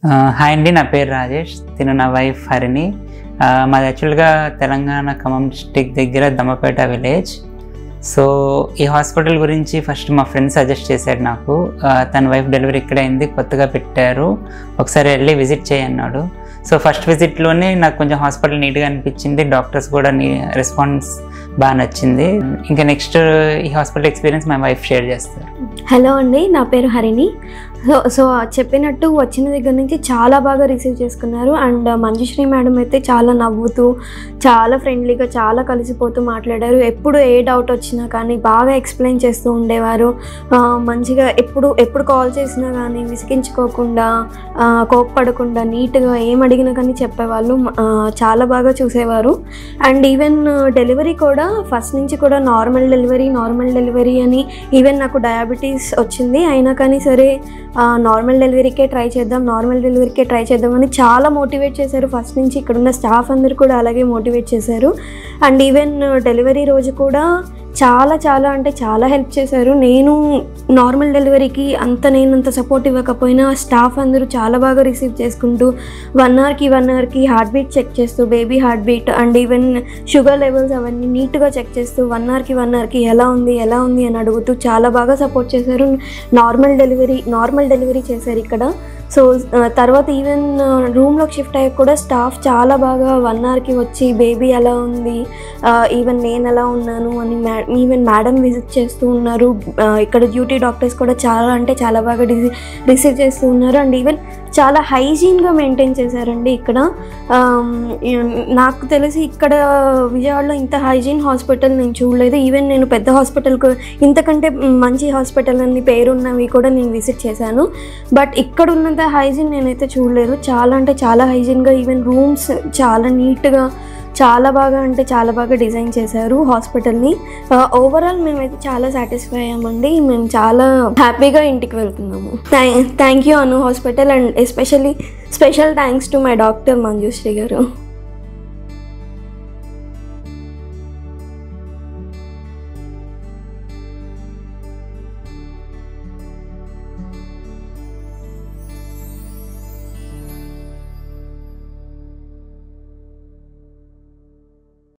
hi అండి నా పేరు రాజేష్ తిను నా వైఫ్ హరిణి ఆ, మాది యాక్చువల్గా తెలంగాణ ఖమ్మం డిస్టిక్ దగ్గర దమ్మపేట విలేజ్ సో ఈ హాస్పిటల్ గురించి ఫస్ట్ మా ఫ్రెండ్ సజెస్ట్ చేశాడు నాకు ఆ, తన వైఫ్ డెలివరీ ఇక్కడే అయింది కొత్తగా పెట్టారు ఒకసారి వెళ్ళి విజిట్ చేయన్నాడు సో ఫస్ట్ విజిట్లోనే నాకు కొంచెం హాస్పిటల్ నీట్గా అనిపించింది డాక్టర్స్ కూడా నీ రెస్పాన్స్ బాగా నచ్చింది ఇంకా నెక్స్ట్ ఈ హాస్పిటల్ ఎక్స్పీరియన్స్ మా వైఫ్ షేర్ చేస్తారు హలో అండి నా పేరు హరిణి సో సో చెప్పినట్టు వచ్చిన దగ్గర నుంచి చాలా బాగా రిసీవ్ చేసుకున్నారు అండ్ మంజుశ్రీ మేడం అయితే చాలా నవ్వుతూ చాలా ఫ్రెండ్లీగా చాలా కలిసిపోతూ మాట్లాడారు ఎప్పుడు ఏ డౌట్ వచ్చినా కానీ బాగా ఎక్స్ప్లెయిన్ చేస్తూ ఉండేవారు ఆ, మంచిగా ఎప్పుడు ఎప్పుడు కాల్ చేసినా కానీ విసిగించుకోకుండా ఆ, కోప్పడకుండా నీట్గా ఏం అడిగినా కానీ చెప్పేవాళ్ళు ఆ, చాలా బాగా చూసేవారు అండ్ ఈవెన్ డెలివరీ కూడా ఫస్ట్ నుంచి కూడా నార్మల్ డెలివరీ నార్మల్ డెలివరీ అని ఈవెన్ నాకు డయాబెటీస్ వచ్చింది అయినా కానీ సరే నార్మల్ డెలివరీకే ట్రై చేద్దాం నార్మల్ డెలివరీకే ట్రై చేద్దాం అని చాలా మోటివేట్ చేశారు ఫస్ట్ నుంచి ఇక్కడ ఉన్న స్టాఫ్ అందరు కూడా అలాగే మోటివేట్ చేశారు అండ్ ఈవెన్ డెలివరీ రోజు కూడా చాలా చాలా అంటే చాలా హెల్ప్ చేశారు నేను నార్మల్ డెలివరీకి అంత నేను అంత సపోర్ట్ ఇవ్వకపోయినా స్టాఫ్ అందరూ చాలా బాగా రిసీవ్ చేసుకుంటూ వన్ అవర్కి వన్ అవర్కి హార్ట్ బీట్ చెక్ చేస్తూ baby heartbeat and even sugar levels అవన్నీ నీట్గా చెక్ చేస్తూ వన్ అవర్కి వన్ అవర్కి ఎలా ఉంది ఎలా ఉంది అని అడుగుతూ చాలా బాగా సపోర్ట్ చేశారు నార్మల్ డెలివరీ నార్మల్ డెలివరీ చేశారు ఇక్కడ సో ఆ, తర్వాత ఈవెన్ రూమ్లోకి షిఫ్ట్ అయ్యాక కూడా స్టాఫ్ చాలా బాగా వన్ అవర్కి వచ్చి బేబీ ఎలా ఉంది ఈవెన్ నేను ఎలా ఉన్నాను అని మ్యా ఈవెన్ మేడం విజిట్ చేస్తూ ఉన్నారు ఆ, ఇక్కడ డ్యూటీ డాక్టర్స్ కూడా చాలా అంటే చాలా బాగా డిసి రిసీవ్ చేస్తూ ఉన్నారు అండ్ ఈవెన్ చాలా హైజీన్గా మెయింటైన్ చేశారండి ఇక్కడ ఆమ్, ఈ- నాకు తెలిసి ఇక్కడ విజయవాడలో ఇంత హైజీన్ హాస్పిటల్ నేను చూడలేదు ఈవెన్ నేను పెద్ద హాస్పిటల్కు ఇంతకంటే మంచి హాస్పిటల్ అని పేరున్నవి కూడా నేను విజిట్ చేశాను బట్ ఇక్కడ ఉన్నంత హైజీన్ నేనైతే చూడలేదు చాలా అంటే చాలా హైజీన్గా ఈవెన్ రూమ్స్ చాలా నీట్గా చాలా బాగా అంటే చాలా బాగా డిజైన్ చేశారు హాస్పిటల్ని ఓవరాల్ మేమైతే చాలా సాటిస్ఫై అయ్యామండి మేము చాలా హ్యాపీగా ఇంటికి వెళ్తున్నాము thank you Anu hospital and especially special thanks to my doctor Manjushree గారు